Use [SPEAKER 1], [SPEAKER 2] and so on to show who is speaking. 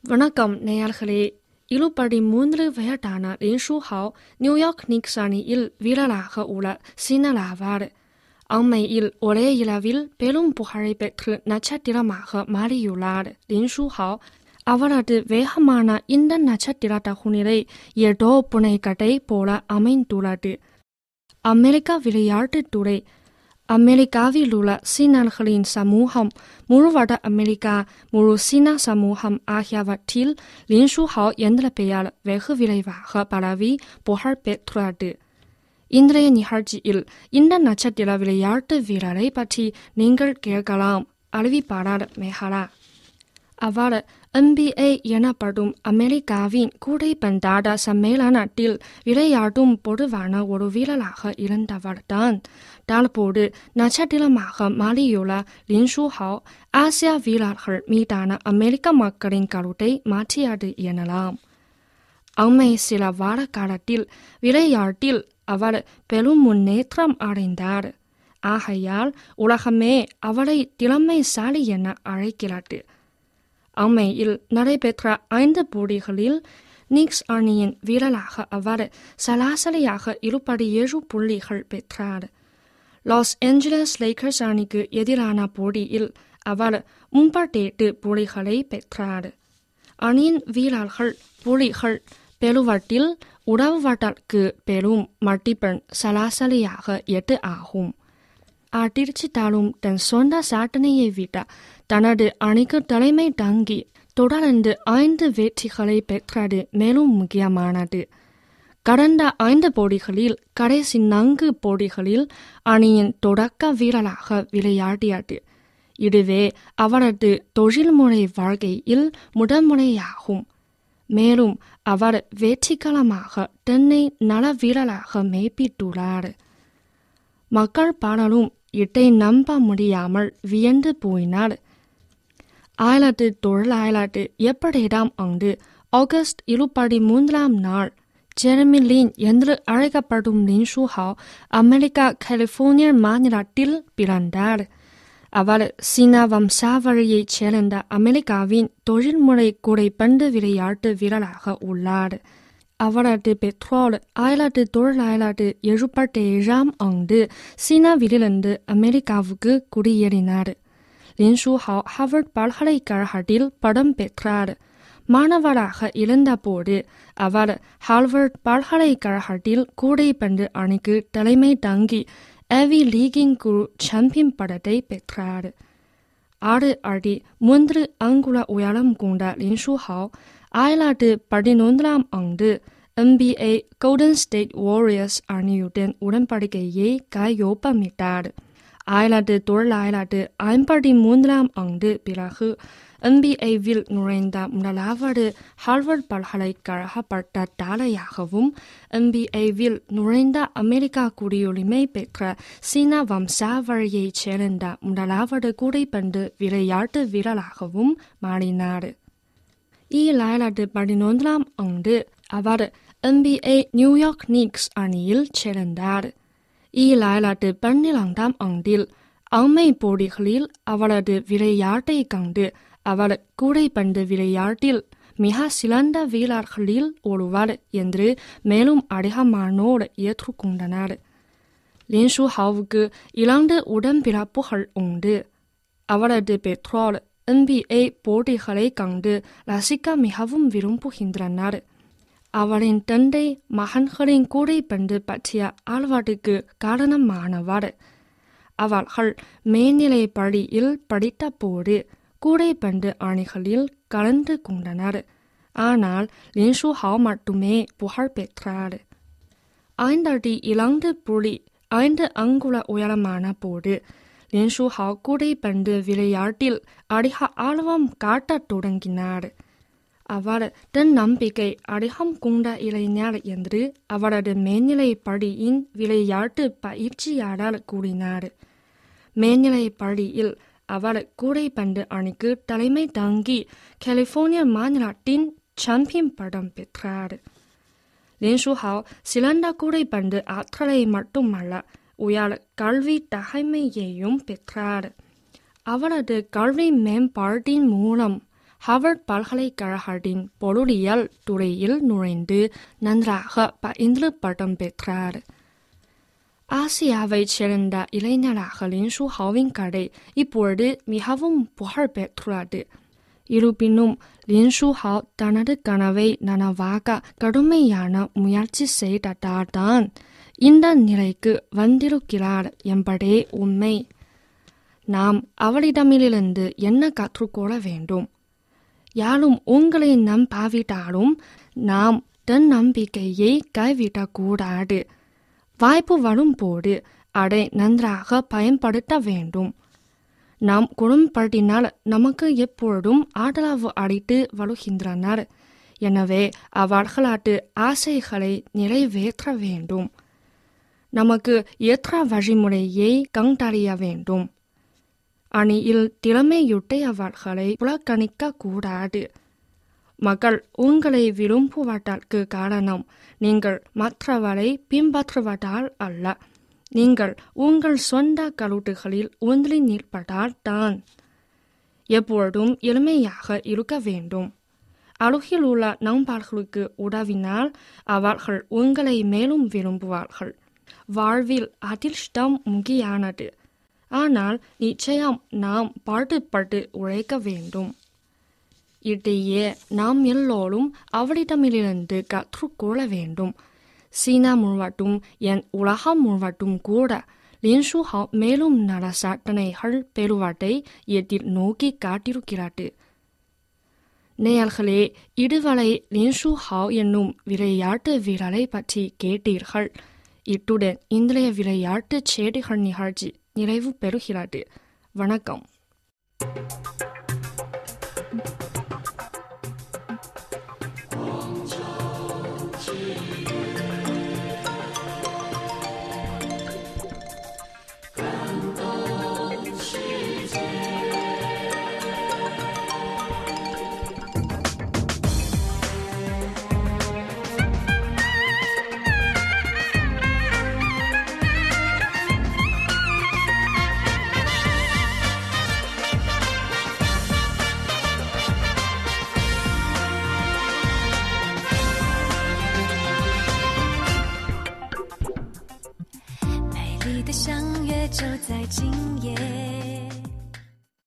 [SPEAKER 1] வணக்கம் நேயர்களே இழுபடி மூன்று வயதான லின் ஷூஹாவ் நியூயார்க் நிக்ஸ் அணியில் வீரராக உள்ள சீனலாவார் அண்மையில் ஒரே இரவில் பெரும் புகழை பெற்று நட்சத்திரமாக மாறியுள்ளார் லின் ஷூஹாவ் அவரது வேகமான இந்த நட்சத்திர தகுநிலை ஏதோ புனைக்கட்டை போல அமைந்துள்ளது அமெரிக்க விளையாட்டுத்துறை அமெரிக்காவில் உள்ள சீனர்களின் சமூகம் முழு வட அமெரிக்கா முழு சீன சமூகம் ஆகியவற்றில் லின் ஷூஹாவ் என்ற பெயர் வெகு விரைவாக பரவி புகழ் பெற்றுள்ளது இன்றைய நிகழ்ச்சியில் இந்த நட்சத்திர விளையாட்டு வீரரை பற்றி நீங்கள் கேட்கலாம் அறிவிப்பாளர் மேகலா அவர் NBA எனப்படும் அமெரிக்காவின் கூடைப்பந்தாட்ட சம்மேளனத்தில் விளையாடும் பொதுவான ஒரு வீரராக இருந்தவர்தான் தற்போது நட்சத்திரமாக மாறியுள்ள லின் ஷூஹாவ் ஆசிய வீரர்கள் மீதான அமெரிக்க மக்களின் கருத்தை மாற்றியது எனலாம் அண்மை சில வார காலத்தில் விளையாட்டில் அவர் பெரும் முன்னேற்றம் அடைந்தார் ஆகையால் உலகமே அவரை திறமைசாலி என அழைக்கிறது அண்மையில் நடைபெற்ற ஐந்து போட்டிகளில் நிக்ஸ் அணியின் வீரராக அவர் சராசரியாக இருபடி ஏழு புள்ளிகள் பெற்றார் லாஸ் ஏஞ்சலஸ் லேக்கர்ஸ் அணிக்கு எதிரான போட்டியில் அவர் முப்பத்தெட்டு புள்ளிகளை பெற்றார் அணியின் வீரர்கள் புள்ளிகள் பெறுவதில் உதவுவதற்கு பெரும் மட்டிப்பெண் சராசரியாக எட்டு ஆகும் அதிர்ச்சி தாளும் தன் சொந்த சாதனையை விட தனது அணிக்கு தலைமை தாங்கி தொடர்ந்து ஐந்து வெற்றிகளை பெற்றது மேலும் முக்கியமானது கடந்த ஐந்து போட்டிகளில் கடைசி நான்கு போட்டிகளில் அணியின் தொடக்க வீரராக விளையாடியது இதுவே அவரது தொழில்முறை வாழ்க்கையில் முதன்முறையாகும் மேலும் அவர் வெற்றிகரமாக தன்னை நல வீரராக மேப்பிட்டுள்ளார் மக்கள் பலரும் இதை நம்ப முடியாமல் வியந்து போயினார் ஆயிரத்து தொள்ளாயிரத்து எப்படிதாம் ஆண்டு ஆகஸ்ட் இருபத்தி மூன்றாம் நாள் ஜெரமி லின் என்று அழைக்கப்படும் லின் ஷூஹாவ் அமெரிக்கா கலிபோர்னியா மாநிலத்தில் பிறந்தார் அவர் சீனா வம்சாவழியைச் சேர்ந்த அமெரிக்காவின் தொழில்முறை கூடைப்பந்து விளையாட்டு வீரராக உள்ளார் அவரது பெற்றோர் ஆயிரத்து தொள்ளாயிரத்து எழுபத்தி ஏழாம் ஆண்டு சீனாவிலிருந்து அமெரிக்காவுக்கு குடியேறினார் லின் ஷூஹாவ் ஹார்வர்ட் பல்கலைக்கழகத்தில் படம் பெற்றார் மாணவராக இருந்தபோது அவர் ஹார்வர்ட் பல்கலைக்கழகத்தில் கூடைப்பந்து அணிக்கு தலைமை தாங்கி ஏவி லீகிங் குழு சாம்பியன் படத்தை பெற்றார் ஆறு அடி மூன்று அங்குல உயரம் கொண்ட லின் ஷூஹாவ் ஆயிரத்து பதினொன்றாம் ஆண்டு NBA கோல்டன் ஸ்டேட் வாரியர்ஸ் அணியுடன் உடன்படிக்கையை கையொப்பமிட்டார் ஆயிரத்து தொள்ளாயிரத்து ஐம்பத்தி மூன்றாம் ஆண்டு பிறகு NBAவில் நுழைந்த முதலாவது ஹார்வர்ட் பல்கலைக்கழக பட்டதாரியாகவும் NBAவில் நுழைந்த அமெரிக்கா குடியுரிமை பெற்ற சீனா வம்சாவழியைச் சேர்ந்த முதலாவது கூடைப்பந்து விளையாட்டு வீரராகவும் மாறினார் ஈராயிரத்து பதினொன்றாம் ஆண்டு அவர் NBA நியூயார்க் நிக்ஸ் அணியில் சேர்ந்தார் ஈராயிரத்து பன்னிரண்டாம் ஆண்டில் அண்மை போட்டிகளில் அவரது விளையாட்டை கண்டு அவர் கூடைப்பந்து விளையாட்டில் மிக சிறந்த வீரர்களில் ஒருவர் என்று மேலும் அதிகமானோர் ஏற்றுக்கொண்டனர் லின் ஷூஹாவுக்கு இரண்டு உடன்பிறப்புகள் உண்டு அவரது பெற்றோர் NBA போட்டிகளை கண்டு ரசிக்க மிகவும் விரும்புகின்றனர் அவரின் தந்தை மகன்களின் கூடைப்பந்து பற்றிய ஆழ்வாட்டுக்கு காரணமானவர் அவர்கள் மேல்நிலை பள்ளியில் படித்தபோது கூடைப்பந்து அணிகளில் கலந்து கொண்டனர் ஆனால் லின்ஷு ஹாவ் மட்டுமே புகழ் பெற்றார் ஐந்தடி இரண்டு புள்ளி ஐந்து அங்குல உயரமான போது லின்ஷு ஹாவ் கூடைப்பந்து விளையாட்டில் அதிக ஆர்வம் காட்டத் தொடங்கினார் அவர் தன் நம்பிக்கை அதிகம் கொண்ட இளைஞர் என்று அவரது மேல்நிலை பள்ளியின் விளையாட்டு பயிற்சியாளர் கூறினார் மேல்நிலை பள்ளியில் அவர் கூடைப்பந்து அணிக்கு தலைமை தாங்கி கலிபோர்னியா மாநிலத்தின் சாம்பியன் படம் பெற்றார் லின்ஷுஹாவ் சிறந்த கூடைப்பந்து ஆற்றலை மட்டுமல்ல உயர் கல்வி தகைமையையும் பெற்றார் அவரது கல்வி மேம்பாட்டின் மூலம் ஹார்வர்ட் பல்கலைக்கழகத்தின் பொருளியல் துறையில் நுழைந்து நன்றாக பயின்று பட்டம் பெற்றார் ஆசியாவைச் சேர்ந்த இளைஞராக லின்ஷு ஹாவின் கடை இப்பொழுது மிகவும் புகழ் பெற்றுள்ளது இருப்பினும் லின்ஷு ஹாவ் தனது கனவை நனவாக கடுமையான முயற்சி செய்ததால்தான் இந்த நிலைக்கு வந்திருக்கிறார் என்பதே உண்மை நாம் அவளிடமிருந்து என்ன கற்றுக்கொள்ள வேண்டும் யாரும் உங்களை நம்பாவிட்டாலும் நாம் தன் நம்பிக்கையை கைவிடக்கூடாது வாய்ப்பு வரும்போது அதை நன்றாக பயன்படுத்த வேண்டும் நாம் குடும்பத்தினால் நமக்கு எப்பொழுதும் ஆதரவு அளித்து வருகின்றனர் எனவே அவர்களது ஆசைகளை நிறைவேற்ற வேண்டும் நமக்கு ஏற்ற வழிமுறையை கண்டறிய வேண்டும் அணியில் திறமையுடையவர்களை புறக்கணிக்க கூடாது மக்கள் உங்களை விரும்புவதற்கு காரணம் நீங்கள் மற்றவரை பின்பற்றுவதால் அல்ல நீங்கள் உங்கள் சொந்த கருத்துகளில் ஒன்றி நிற்பதால் தான் எப்பொழுதும் எளிமையாக இருக்க வேண்டும் அருகில் உள்ள நண்பர்களுக்கு உதவினால் அவர்கள் உங்களை மேலும் விரும்புவார்கள் வாழ்வில் அதிர்ஷ்டம் முக்கியானது ஆனால் நிச்சயம் நாம் பாடுபட்டு உழைக்க வேண்டும் இடையே நாம் எல்லோரும் அவரிடமிருந்து கற்றுக்கொள்ள வேண்டும் சீனா முழுவதும் என் உலகம் முழுவதும் கூட லின்ஷு ஹாவ் மேலும் நல சாதனைகள் பெறுவதை எதிர்நோக்கி காட்டிருக்கிறது நேயர்களே இதுவரை லின்ஷு ஹாவ் என்னும் விளையாட்டு வீரரை பற்றி கேட்டீர்கள் இத்துடன் இன்றைய விளையாட்டு செய்திகள் நிகழ்ச்சி நிறைவு பெறுகிறது வணக்கம்
[SPEAKER 2] 美丽的相约就在今